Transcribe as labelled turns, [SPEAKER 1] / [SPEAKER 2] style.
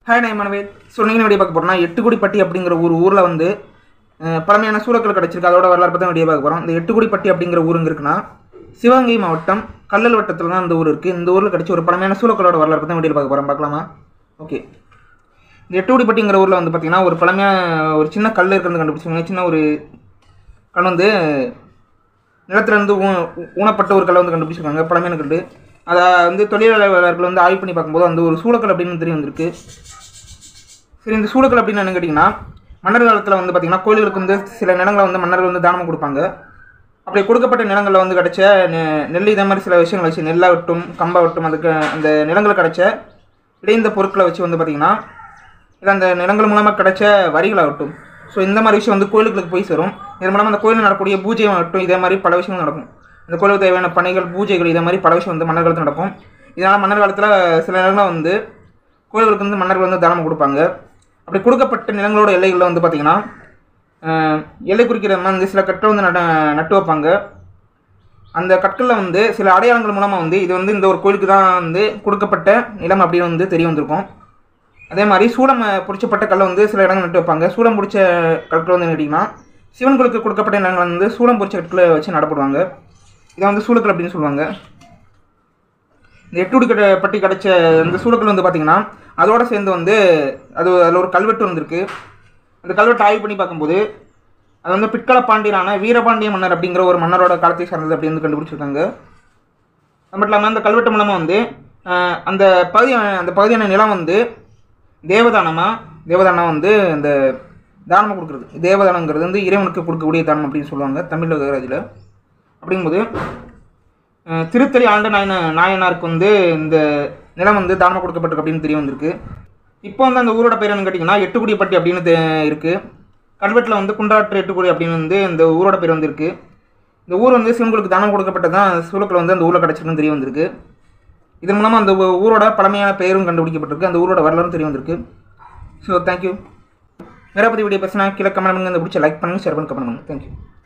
[SPEAKER 1] hi நான் மனவே so நீங்கள் video பார்க்க போகிறோம்னா எட்டுக்குடிப்பட்டி அப்படிங்கிற ஒரு ஊரில் வந்து அஹ், பழமையான சூழக்கள் கிடச்சிருக்கு அதோட வரலாறு பற்றி வீடியோ பார்க்க போகிறோம் இந்த எட்டுக்குடிப்பட்டி அப்படிங்கிற ஊர் எங்கே இருக்குன்னா சிவகங்கை மாவட்டம் கல்லல் வட்டத்தில் தான் இந்த ஊர் இருக்குது இந்த ஊரில் கிடச்ச ஒரு பழமையான சூழக்களோட வரலாறு பற்றி வீடியோ பார்க்க போகிறோம் பார்க்கலாமா ஓகே இந்த எட்டுக்குடிப்பட்டிங்கிற ஊரில் வந்து பார்த்தீங்கன்னா ஒரு பழமையான ஒரு சின்ன கல் இருக்கிறது கண்டுபிடிச்சாங்க சின்ன ஒரு கல் வந்து நிலத்திலிருந்து ஊ ஊனப்பட்ட ஒரு கல்லை வந்து கண்டுபிடிச்சிருக்காங்க பழமையான கல் அதை வந்து தொழிலாளர்கள் வந்து ஆய்வு பண்ணி பார்க்கும்போது அந்த ஒரு சூளக்கல் அப்படின்னு தெரிய வந்திருக்கு சரி இந்த சூளக்கல் அப்படின்னு என்ன கேட்டிங்கன்னா மன்னர் காலத்தில் வந்து பார்த்திங்கன்னா கோயில்களுக்கு வந்து சில நிலங்களை வந்து மன்னர்கள் வந்து தானமாக கொடுப்பாங்க அப்படி கொடுக்கப்பட்ட நிலங்களில் வந்து கிடைச்ச நெ- நெல் இதே மாதிரி சில விஷயங்கள் வச்சு நெல்லாகட்டும் கம்பாகட்டும் அதுக்கு அந்த நிலங்கள் கிடைச்ச இடைந்த பொருட்களை வச்சு வந்து பார்த்திங்கன்னா இல்லை அந்த நிலங்கள் மூலமாக கிடைச்ச வரிகளாகட்டும் ஸோ இந்த மாதிரி விஷயம் வந்து கோயிலுக்கு போய் சேரும் இதன் மூலமாக அந்த கோயிலில் நடக்கக்கூடிய பூஜை ஆகட்டும் இதே மாதிரி பல விஷயங்கள் நடக்கும் இந்த கோயிலுக்கு தேவையான பணிகள் பூஜைகள் இதே மாதிரி பல விஷயம் வந்து மன்னர் காலத்தில் நடக்கும் இதனால் மன்னர் காலத்தில் சில நிலங்களை வந்து கோயில்களுக்கு வந்து மன்னர்கள் வந்து தானம் கொடுப்பாங்க அப்படி கொடுக்கப்பட்ட நிலங்களோட எல்லைகளில் வந்து பார்த்திங்கன்னா அஹ், எல்லை குறிக்கிற மாதிரி வந்து சில கற்கள் வந்து நட நட்டு வைப்பாங்க அந்த கற்களில் வந்து சில அடையாளங்கள் மூலமாக வந்து இது வந்து இந்த ஒரு கோயிலுக்கு தான் வந்து கொடுக்கப்பட்ட நிலம் அப்படின்னு வந்து தெரிய வந்திருக்கும் அதே மாதிரி சூடம் அஹ், பொறிச்சப்பட்ட கல்லை வந்து சில இடங்கள் நட்டு வைப்பாங்க சூடம் பிடிச்ச கற்கள் வந்து கேட்டிங்கன்னா சிவன் கோயிலுக்கு கொடுக்கப்பட்ட நிலங்கள் வந்து சூடம் பொறிச்ச கற்களை வச்சு நடப்படுவாங்க இதை வந்து சூளக்கல் அப்படின்னு சொல்லுவாங்க இந்த எட்டுடி கட்ட பட்டி கிடச்ச இந்த சூளக்கல் வந்து பார்த்திங்கன்னா அதோட சேர்ந்து வந்து அது அதில் ஒரு கல்வெட்டு வந்திருக்கு அந்த கல்வெட்டு ஆய்வு பண்ணி பார்க்கும்போது அது வந்து பிற்கால பாண்டியனான வீரபாண்டிய மன்னர் அப்படிங்கிற ஒரு மன்னரோட காலத்தை சார்ந்தது அப்படின்னு வந்து கண்டுபிடிச்சிருக்காங்க அது மட்டும் இல்லாமல் அந்த கல்வெட்டு மூலமாக வந்து ஆஹ், அந்த பகுதி அந்த பகுதியான நிலம் வந்து தேவதானமாக தேவதானம் வந்து இந்த தானமாக கொடுக்குறது தேவதானங்கிறது வந்து இறைவனுக்கு கொடுக்கக்கூடிய தானம் அப்படின்னு சொல்லுவாங்க தமிழ் கராஜில் அப்படிங்கும்போது அஹ், திருத்தணி ஆண்ட நாயன நாயனாருக்கு வந்து இந்த நிலம் வந்து தானமாக கொடுக்கப்பட்டிருக்கு அப்படின்னு தெரிய வந்திருக்கு இப்போ வந்து அந்த ஊரோட பேர் என்னன்னு கேட்டிங்கன்னா எட்டுக்குடிப்பட்டி அப்படின்னு தெ- இருக்கு கல்வெட்டில் வந்து குண்டாற்று எட்டுக்குடி அப்படின்னு வந்து இந்த ஊரோட பேர் வந்து இருக்கு இந்த ஊர் வந்து சிவன்களுக்கு தானம் கொடுக்கப்பட்டதான் சூழக்கில் வந்து அந்த ஊரில் கிடச்சிருக்குன்னு தெரிய வந்திருக்கு இதன் மூலமாக அந்த ஊ- ஊரோட பழமையான பெயரும் கண்டுபிடிக்கப்பட்டிருக்கு அந்த ஊரோட வரலாறும் தெரிய வந்திருக்கு ஸோ தேங்க்யூ வேற பற்றி வீடியோ பேசினா கீழே கமெண்ட் பண்ணுங்க இந்த பிடிச்ச லைக் பண்ணுங்க ஷேர் பண்ணி கமெண்ட் பண்ணுங்க தேங்க்யூ